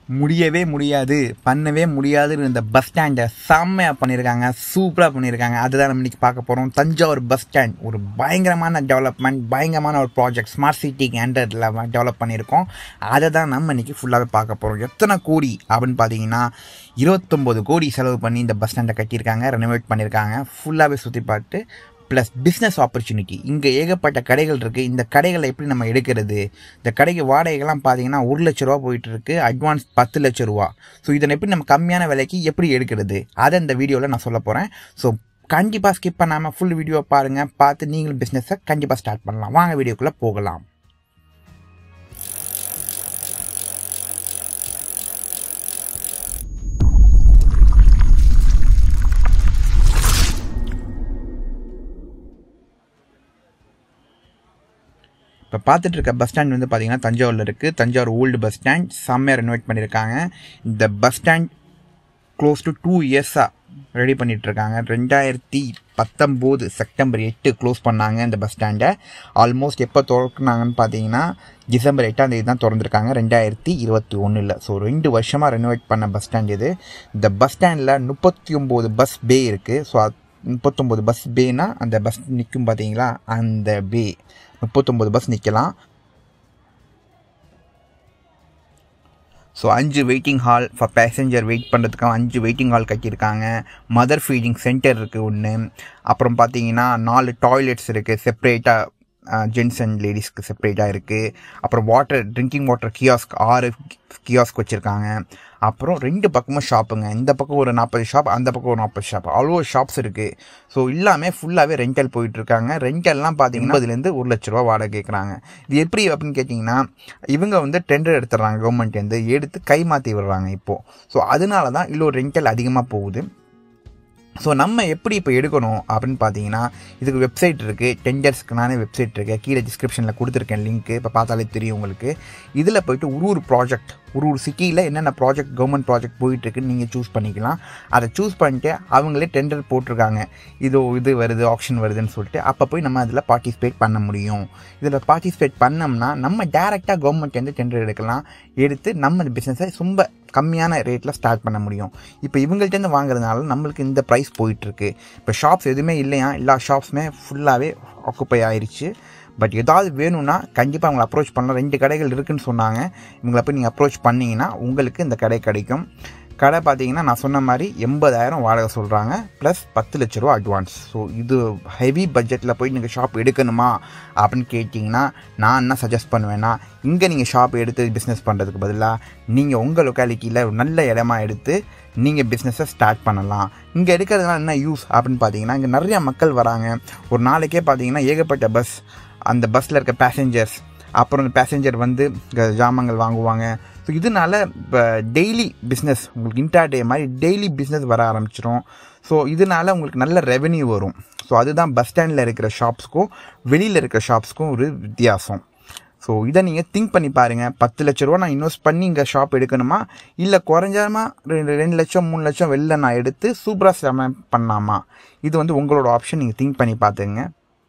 முடியவே முடியாது பண்ணவே முடியாதுன்னு இந்த பஸ் ஸ்டாண்டை செம்மையாக பண்ணியிருக்காங்க சூப்பராக பண்ணியிருக்காங்க அதுதான் நம்ம இன்னைக்கு பார்க்க போகிறோம் தஞ்சாவூர் பஸ் ஸ்டாண்ட் ஒரு பயங்கரமான டெவலப்மெண்ட் பயங்கரமான ஒரு ப்ராஜெக்ட் ஸ்மார்ட் சிட்டிக்கு அண்டரில் டெவலப் பண்ணியிருக்கோம் அதை தான் நம்ம இன்னைக்கு ஃபுல்லாகவே பார்க்க போகிறோம் எத்தனை கோடி அப்படின்னு பார்த்தீங்கன்னா இருபத்தொம்போது கோடி செலவு பண்ணி இந்த பஸ் ஸ்டாண்டை கட்டியிருக்காங்க ரெனோவேட் பண்ணியிருக்காங்க ஃபுல்லாகவே சுற்றி பார்த்து ப்ளஸ் பிஸ்னஸ் ஆப்பர்ச்சுனிட்டி இங்கே ஏகப்பட்ட கடைகள் இருக்குது இந்த கடைகளை எப்படி நம்ம எடுக்கிறது இந்த கடைக்கு வாடகைகள்லாம் பார்த்தீங்கன்னா ஒரு லட்ச ரூபா போயிட்டு இருக்கு அட்வான்ஸ் பத்து லட்ச ரூபா ஸோ இதை எப்படி நம்ம கம்மியான விலைக்கு எப்படி எடுக்கிறது அதை இந்த வீடியோவில் நான் சொல்ல போகிறேன் ஸோ கண்டிப்பாக ஸ்கிப் பண்ணாமல் ஃபுல் வீடியோ பாருங்கள் பார்த்து நீங்களும் பிஸ்னஸை கண்டிப்பாக ஸ்டார்ட் பண்ணலாம் வாங்க வீடியோக்குள்ளே போகலாம் இப்போ பார்த்துட்டு இருக்க பஸ் ஸ்டாண்ட் வந்து பார்த்தீங்கன்னா தஞ்சாவூரில் இருக்குது தஞ்சாவூர் ஓல்டு பஸ் ஸ்டாண்ட் செம்மையாக ரெனோவேட் பண்ணியிருக்காங்க இந்த bus stand close to two இயர்ஸாக ரெடி பண்ணிட்டு இருக்காங்க ரெண்டாயிரத்தி பத்தொம்போது செப்டம்பர் எட்டு க்ளோஸ் பண்ணாங்க இந்த பஸ் ஸ்டாண்டை ஆல்மோஸ்ட் எப்போ திறக்குனாங்கன்னு பார்த்தீங்கன்னா டிசம்பர் எட்டாம் தேதி தான் திறந்துருக்காங்க ரெண்டாயிரத்தி இருபத்தி ஒன்றில் ஸோ ரெண்டு வருஷமாக ரெனோவேட் பண்ண பஸ் ஸ்டாண்ட் இது இந்த பஸ் ஸ்டாண்டில் முப்பத்தி ஒம்பது பஸ் பே இருக்குது ஸோ முப்பத்தொம்போது பஸ் பேனா அந்த பஸ் நிற்கும் பார்த்தீங்களா அந்த பே முப்பத்தொம்போது பஸ் நிற்கலாம் ஸோ அஞ்சு waiting hall for passenger wait பண்ணுறதுக்காக அஞ்சு வெயிட்டிங் ஹால் கட்டியிருக்காங்க மதர் ஃபீடிங் சென்டர் இருக்குது ஒன்று அப்புறம் பார்த்தீங்கன்னா நாலு டாய்லெட்ஸ் இருக்குது செப்பரேட்டாக ஜென்ட்ஸ் அண்ட் லேடிஸ்க்கு செப்பரேட்டாக இருக்குது அப்புறம் வாட்டர் ட்ரிங்கிங் வாட்டர் கியாஸ்க் ஆறு கியாஸ்க் வச்சுருக்காங்க அப்புறம் ரெண்டு பக்கமும் ஷாப்புங்க இந்த பக்கம் ஒரு நாற்பது ஷாப் அந்த பக்கம் ஒரு நாற்பது ஷாப் அவ்வளோ ஷாப்ஸ் இருக்குது ஸோ எல்லாமே ஃபுல்லாகவே ரெண்டல் போயிட்டுருக்காங்க ரெண்டல்லாம் பார்த்தீங்கன்னா அதுலேருந்து ஒரு லட்ச ரூபா வாடகை கேட்குறாங்க இது எப்படி அப்படின்னு கேட்டிங்கன்னா இவங்க வந்து டெண்டர் எடுத்துடுறாங்க கவர்மெண்ட்லேருந்து எடுத்து கை மாற்றி விடுறாங்க இப்போது ஸோ அதனால தான் இவ்வளோ ரெண்டல் அதிகமாக போகுது ஸோ நம்ம எப்படி இப்போ எடுக்கணும் அப்படின்னு பார்த்தீங்கன்னா இதுக்கு வெப்சைட் இருக்குது டெண்டர்ஸ்க்கு நானே வெப்சைட் இருக்குது கீழே டிஸ்கிரிப்ஷனில் கொடுத்துருக்கேன் லிங்க்கு இப்போ பார்த்தாலே தெரியும் உங்களுக்கு இதில் போயிட்டு ஒரு ஒரு ப்ராஜெக்ட் ஒரு ஒரு சிட்டியில் என்னென்ன ப்ராஜெக்ட் கவர்மெண்ட் ப்ராஜெக்ட் போயிட்டுருக்குன்னு நீங்கள் சூஸ் பண்ணிக்கலாம் அதை சூஸ் பண்ணிட்டு அவங்களே டெண்டர் போட்டிருக்காங்க இதோ இது வருது ஆப்ஷன் வருதுன்னு சொல்லிட்டு அப்போ போய் நம்ம அதில் பார்ட்டிசிபேட் பண்ண முடியும் இதில் பார்ட்டிசிபேட் பண்ணோம்னா நம்ம டேரெக்டாக கவர்மெண்ட்லேருந்து டெண்டர் எடுக்கலாம் எடுத்து நம்ம பிஸ்னஸை ரொம்ப கம்மியான ரேட்டில் ஸ்டார்ட் பண்ண முடியும் இப்போ இவங்கள்ட்டேருந்து வாங்குறதுனால நம்மளுக்கு இந்த ப்ரைஸ் போயிட்டுருக்கு இப்போ ஷாப்ஸ் எதுவுமே இல்லையா எல்லா ஷாப்ஸுமே ஃபுல்லாகவே ஆக்குப்பை ஆயிடுச்சு பட் ஏதாவது வேணும்னா கண்டிப்பாக அவங்களை அப்ரோச் பண்ணலாம் ரெண்டு கடைகள் இருக்குதுன்னு சொன்னாங்க இவங்களை போய் நீங்கள் அப்ரோச் பண்ணிங்கன்னா உங்களுக்கு இந்த கடை கிடைக்கும் கடை பார்த்தீங்கன்னா நான் சொன்ன மாதிரி எண்பதாயிரம் வாடகை சொல்கிறாங்க ப்ளஸ் பத்து லட்ச ரூபா அட்வான்ஸ் ஸோ இது ஹெவி பட்ஜெட்டில் போய் நீங்கள் ஷாப் எடுக்கணுமா அப்படின்னு கேட்டிங்கன்னா நான் என்ன சஜஸ்ட் பண்ணுவேன்னா இங்கே நீங்கள் ஷாப் எடுத்து பிஸ்னஸ் பண்ணுறதுக்கு பதிலாக நீங்கள் உங்கள் லொக்காலிட்டியில் ஒரு நல்ல இடமா எடுத்து நீங்கள் பிஸ்னஸை ஸ்டார்ட் பண்ணலாம் இங்கே எடுக்கிறதுனால என்ன யூஸ் அப்படின்னு பார்த்தீங்கன்னா இங்கே நிறையா மக்கள் வராங்க ஒரு நாளைக்கே பார்த்தீங்கன்னா ஏகப்பட்ட பஸ் அந்த பஸ்ஸில் இருக்க பேசஞ்சர்ஸ் அப்புறம் பேசஞ்சர் வந்து ஜாமான்கள் வாங்குவாங்க ஸோ இதனால இப்போ டெய்லி பிஸ்னஸ் உங்களுக்கு இன்டா டே மாதிரி டெய்லி பிஸ்னஸ் வர ஆரம்பிச்சிடும் ஸோ இதனால உங்களுக்கு நல்ல ரெவென்யூ வரும் ஸோ அதுதான் பஸ் ஸ்டாண்டில் இருக்கிற ஷாப்ஸ்க்கும் வெளியில் இருக்கிற ஷாப்ஸ்க்கும் ஒரு வித்தியாசம் ஸோ இதை நீங்கள் திங்க் பண்ணி பாருங்கள் பத்து லட்ச ரூபா நான் இன்வெஸ்ட் பண்ணி இங்கே ஷாப் எடுக்கணுமா இல்லை குறைஞ்சாமா ரெண்டு ரெண்டு லட்சம் மூணு லட்சம் வெளில நான் எடுத்து சூப்பராக செம பண்ணலாமா இது வந்து உங்களோட ஆப்ஷன் நீங்கள் திங்க் பண்ணி பார்த்துங்க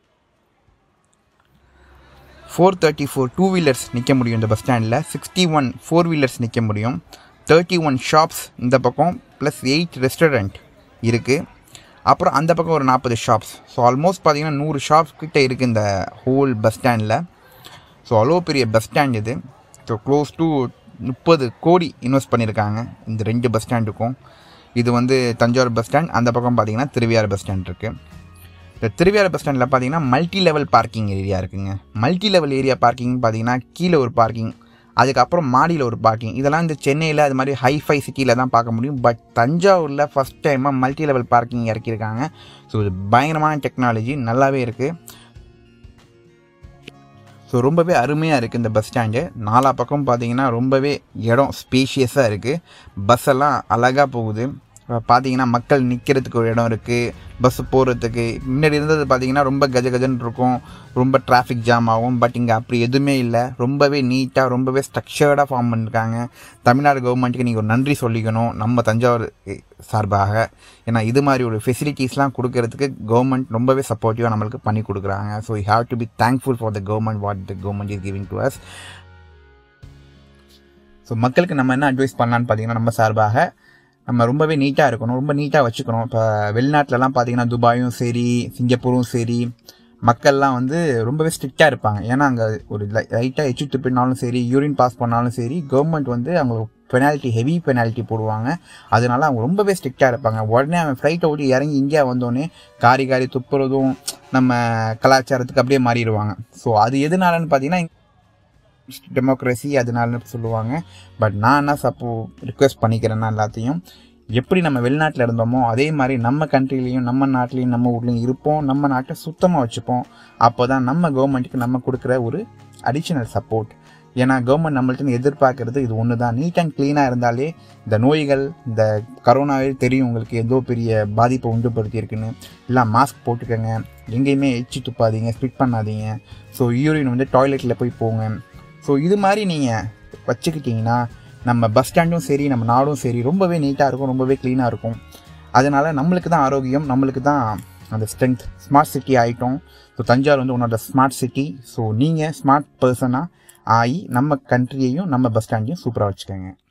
four thirty four two wheelers நிற்க முடியும் இந்த பஸ் ஸ்டாண்டில் சிக்ஸ்டி ஒன் ஃபோர் வீலர்ஸ் நிற்க முடியும் தேர்ட்டி ஒன் ஷாப்ஸ் இந்த பக்கம் ப்ளஸ் எயிட் ரெஸ்டாரண்ட் இருக்குது அப்புறம் அந்த பக்கம் ஒரு நாற்பது ஷாப்ஸ் ஸோ ஆல்மோஸ்ட் பார்த்தீங்கன்னா நூறு ஷாப்ஸ் கிட்டே இருக்குது இந்த ஹோல் பஸ் ஸ்டாண்டில் ஸோ அவ்வளோ பெரிய பஸ் ஸ்டாண்ட் இது ஸோ க்ளோஸ் டு முப்பது கோடி இன்வெஸ்ட் பண்ணியிருக்காங்க இந்த ரெண்டு பஸ் ஸ்டாண்டுக்கும் இது வந்து தஞ்சாவூர் பஸ் ஸ்டாண்ட் அந்த பக்கம் பார்த்தீங்கன்னா திருவியார் பஸ் ஸ்டாண்ட் இருக்குது இந்த திருவியார் பஸ் ஸ்டாண்டில் பார்த்தீங்கன்னா மல்டி லெவல் பார்க்கிங் ஏரியா இருக்குங்க மல்டி லெவல் ஏரியா பார்க்கிங் பார்த்தீங்கன்னா கீழே ஒரு பார்க்கிங் அதுக்கப்புறம் மாடியில் ஒரு பார்க்கிங் இதெல்லாம் இந்த சென்னையில் அது மாதிரி ஹைஃபை சிட்டியில் தான் பார்க்க முடியும் பட் தஞ்சாவூரில் ஃபஸ்ட் டைமாக மல்டி லெவல் பார்க்கிங் இறக்கியிருக்காங்க ஸோ இது பயங்கரமான டெக்னாலஜி நல்லாவே இருக்குது ஸோ ரொம்பவே அருமையாக இருக்குது இந்த பஸ் ஸ்டாண்டு நாலா பக்கம் பார்த்தீங்கன்னா ரொம்பவே இடம் ஸ்பேஷியஸாக இருக்குது பஸ் எல்லாம் அழகாக போகுது பார்த்தீங்கன்னா மக்கள் நிற்கிறதுக்கு ஒரு இடம் இருக்குது பஸ்ஸு போகிறதுக்கு முன்னாடி இருந்தது பார்த்தீங்கன்னா ரொம்ப கஜ கஜன்னு இருக்கும் ரொம்ப டிராஃபிக் ஜாம் ஆகும் பட் இங்கே அப்படி எதுவுமே இல்லை ரொம்பவே நீட்டாக ரொம்பவே ஸ்ட்ரக்சர்டாக ஃபார்ம் பண்ணியிருக்காங்க தமிழ்நாடு கவர்மெண்ட்டுக்கு நீங்கள் ஒரு நன்றி சொல்லிக்கணும் நம்ம தஞ்சாவூர் சார்பாக ஏன்னா இது மாதிரி ஒரு ஃபெசிலிட்டிஸ்லாம் கொடுக்கறதுக்கு கவர்மெண்ட் ரொம்பவே சப்போர்ட்டிவாக நம்மளுக்கு பண்ணி கொடுக்குறாங்க so you have to be thankful for the government what the government is giving to us so மக்களுக்கு நம்ம என்ன அட்வைஸ் பண்ணலான்னு பார்த்தீங்கன்னா நம்ம சார்பாக நம்ம ரொம்பவே நீட்டாக இருக்கணும் ரொம்ப நீட்டாக வச்சுக்கணும் இப்போ வெளிநாட்டிலலாம் பார்த்தீங்கன்னா துபாயும் சரி சிங்கப்பூரும் சரி மக்கள்லாம் வந்து ரொம்பவே ஸ்ட்ரிக்டாக இருப்பாங்க ஏன்னா அங்கே ஒரு லைட்டாக எச்சு துப்பினாலும் சரி யூரின் பாஸ் பண்ணாலும் சரி கவர்மெண்ட் வந்து அவங்களுக்கு பெனால்ட்டி ஹெவி பெனால்ட்டி போடுவாங்க அதனால அவங்க ரொம்பவே ஸ்ட்ரிக்டாக இருப்பாங்க உடனே அவன் ஃப்ளைட்டை ஓட்டி இறங்கி இந்தியா வந்தோடனே காரி காரி துப்புறதும் நம்ம கலாச்சாரத்துக்கு அப்படியே மாறிடுவாங்க ஸோ அது எதனாலன்னு பார்த்தீங்கன்னா டெமோக்ரஸி அதனால சொல்லுவாங்க பட் நான் என்ன சப்போ ரிக்வெஸ்ட் பண்ணிக்கிறேன்னா எல்லாத்தையும் எப்படி நம்ம வெளிநாட்டில் இருந்தோமோ அதே மாதிரி நம்ம கண்ட்ரிலையும் நம்ம நாட்டிலையும் நம்ம ஊர்லேயும் இருப்போம் நம்ம நாட்டை சுத்தமாக வச்சுப்போம் அப்போ தான் நம்ம கவர்மெண்ட்டுக்கு நம்ம கொடுக்குற ஒரு அடிஷ்னல் சப்போர்ட் ஏன்னா கவர்மெண்ட் நம்மள்ட்ட எதிர்பார்க்கறது இது ஒன்று தான் நீட் அண்ட் க்ளீனாக இருந்தாலே இந்த நோய்கள் இந்த கரோனாவே தெரியும் உங்களுக்கு ஏதோ பெரிய பாதிப்பை உண்டுபடுத்தியிருக்குன்னு இல்லை மாஸ்க் போட்டுக்கோங்க எங்கேயுமே எச்சி துப்பாதீங்க ஸ்பிட் பண்ணாதீங்க ஸோ யூரின் வந்து டாய்லெட்டில் போய் போங்க ஸோ இது மாதிரி நீங்கள் வச்சுக்கிட்டிங்கன்னா நம்ம பஸ் ஸ்டாண்டும் சரி நம்ம நாடும் சரி ரொம்பவே நீட்டாக இருக்கும் ரொம்பவே க்ளீனாக இருக்கும் அதனால் நம்மளுக்கு தான் ஆரோக்கியம் நம்மளுக்கு தான் அந்த ஸ்ட்ரென்த் ஸ்மார்ட் சிட்டி ஆகிட்டோம் ஸோ தஞ்சாவூர் வந்து உன்னோட ஸ்மார்ட் சிட்டி ஸோ நீங்கள் ஸ்மார்ட் பர்சனாக ஆகி நம்ம கண்ட்ரியையும் நம்ம பஸ் ஸ்டாண்டையும் சூப்பராக வச்சுக்கோங்க